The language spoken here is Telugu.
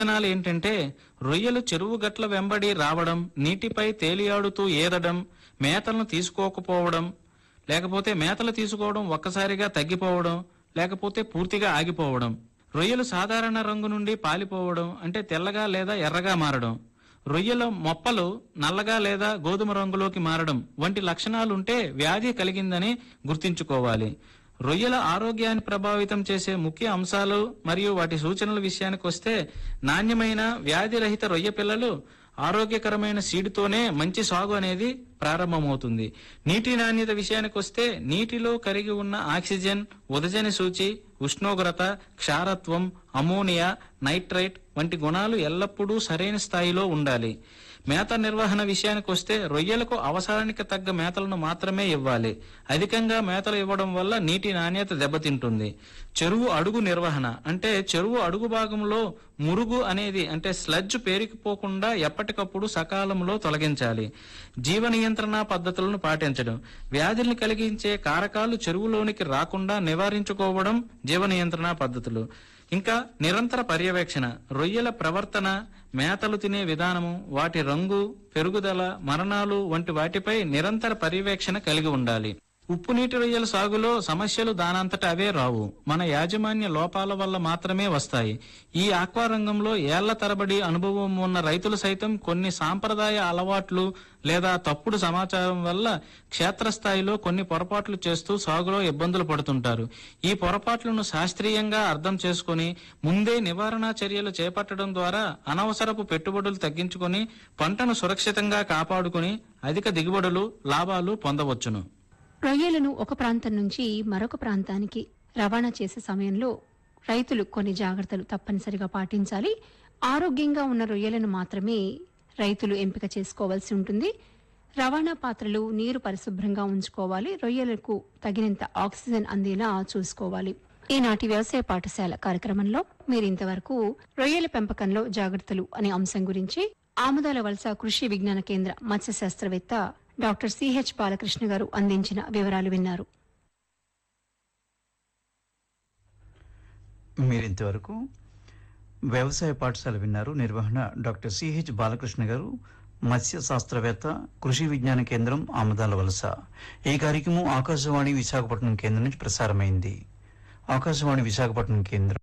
లక్షణాలు ఏంటంటే రొయ్యలు చెరువు గట్ల వెంబడి రావడం నీటిపై తేలియాడుతూ ఏదడం మేతలను తీసుకోకపోవడం లేకపోతే మేతలు తీసుకోవడం ఒక్కసారిగా తగ్గిపోవడం లేకపోతే పూర్తిగా ఆగిపోవడం రొయ్యలు సాధారణ రంగు నుండి పాలిపోవడం అంటే తెల్లగా లేదా ఎర్రగా మారడం రొయ్యల మొప్పలు నల్లగా లేదా గోధుమ రంగులోకి మారడం వంటి లక్షణాలుంటే వ్యాధి కలిగిందని గుర్తుంచుకోవాలి రొయ్యల ఆరోగ్యాన్ని ప్రభావితం చేసే ముఖ్య అంశాలు మరియు వాటి సూచనల విషయానికి వస్తే నాణ్యమైన వ్యాధిరహిత రొయ్య పిల్లలు ఆరోగ్యకరమైన సీడుతోనే మంచి సాగు అనేది ప్రారంభమవుతుంది నీటి నాణ్యత విషయానికి వస్తే నీటిలో కరిగి ఉన్న ఆక్సిజన్ ఉదజని సూచి ఉష్ణోగ్రత క్షారత్వం అమోనియా నైట్రైట్ వంటి గుణాలు ఎల్లప్పుడూ సరైన స్థాయిలో ఉండాలి మేత నిర్వహణ విషయానికి వస్తే రొయ్యలకు అవసరానికి తగ్గ మేతలను మాత్రమే ఇవ్వాలి అధికంగా మేతలు ఇవ్వడం వల్ల నీటి నాణ్యత దెబ్బతింటుంది చెరువు అడుగు నిర్వహణ అంటే చెరువు అడుగు భాగంలో మురుగు అనేది అంటే స్లడ్జ్ పేరుకుపోకుండా ఎప్పటికప్పుడు సకాలంలో తొలగించాలి జీవ నియంత్రణ పద్ధతులను పాటించడం వ్యాధుల్ని కలిగించే కారకాలు చెరువులోనికి రాకుండా నివారించుకోవడం జీవ నియంత్రణ పద్ధతులు ఇంకా నిరంతర పర్యవేక్షణ రొయ్యల ప్రవర్తన మేతలు తినే విధానము వాటి రంగు పెరుగుదల మరణాలు వంటి వాటిపై నిరంతర పర్యవేక్షణ కలిగి ఉండాలి ఉప్పు నీటి రొయ్యల సాగులో సమస్యలు దానంతట అవే రావు మన యాజమాన్య లోపాల వల్ల మాత్రమే వస్తాయి ఈ ఆక్వా రంగంలో ఏళ్ల తరబడి అనుభవం ఉన్న రైతులు సైతం కొన్ని సాంప్రదాయ అలవాట్లు లేదా తప్పుడు సమాచారం వల్ల క్షేత్రస్థాయిలో కొన్ని పొరపాట్లు చేస్తూ సాగులో ఇబ్బందులు పడుతుంటారు ఈ పొరపాట్లను శాస్త్రీయంగా అర్థం చేసుకుని ముందే నివారణ చర్యలు చేపట్టడం ద్వారా అనవసరపు పెట్టుబడులు తగ్గించుకొని పంటను సురక్షితంగా కాపాడుకుని అధిక దిగుబడులు లాభాలు పొందవచ్చును రొయ్యలను ఒక ప్రాంతం నుంచి మరొక ప్రాంతానికి రవాణా చేసే సమయంలో రైతులు కొన్ని జాగ్రత్తలు తప్పనిసరిగా పాటించాలి ఆరోగ్యంగా ఉన్న రొయ్యలను మాత్రమే రైతులు ఎంపిక చేసుకోవాల్సి ఉంటుంది రవాణా పాత్రలు నీరు పరిశుభ్రంగా ఉంచుకోవాలి రొయ్యలకు తగినంత ఆక్సిజన్ అందేలా చూసుకోవాలి ఈనాటి వ్యవసాయ పాఠశాల కార్యక్రమంలో మీరు ఇంతవరకు రొయ్యల పెంపకంలో జాగ్రత్తలు అనే అంశం గురించి ఆముదాల వలస కృషి విజ్ఞాన కేంద్ర మత్స్య శాస్త్రవేత్త డాక్టర్ సిహెచ్ బాలకృష్ణ గారు అందించిన వివరాలు విన్నారు మీరింతవరకు వ్యవసాయ పాఠశాల విన్నారు నిర్వహణ డాక్టర్ సిహెచ్ బాలకృష్ణ గారు మత్స్య శాస్త్రవేత్త కృషి విజ్ఞాన కేంద్రం ఆమదాల వలస ఈ కార్యక్రమం ఆకాశవాణి విశాఖపట్నం కేంద్రం నుంచి ప్రసారమైంది ఆకాశవాణి విశాఖపట్నం కేంద్రం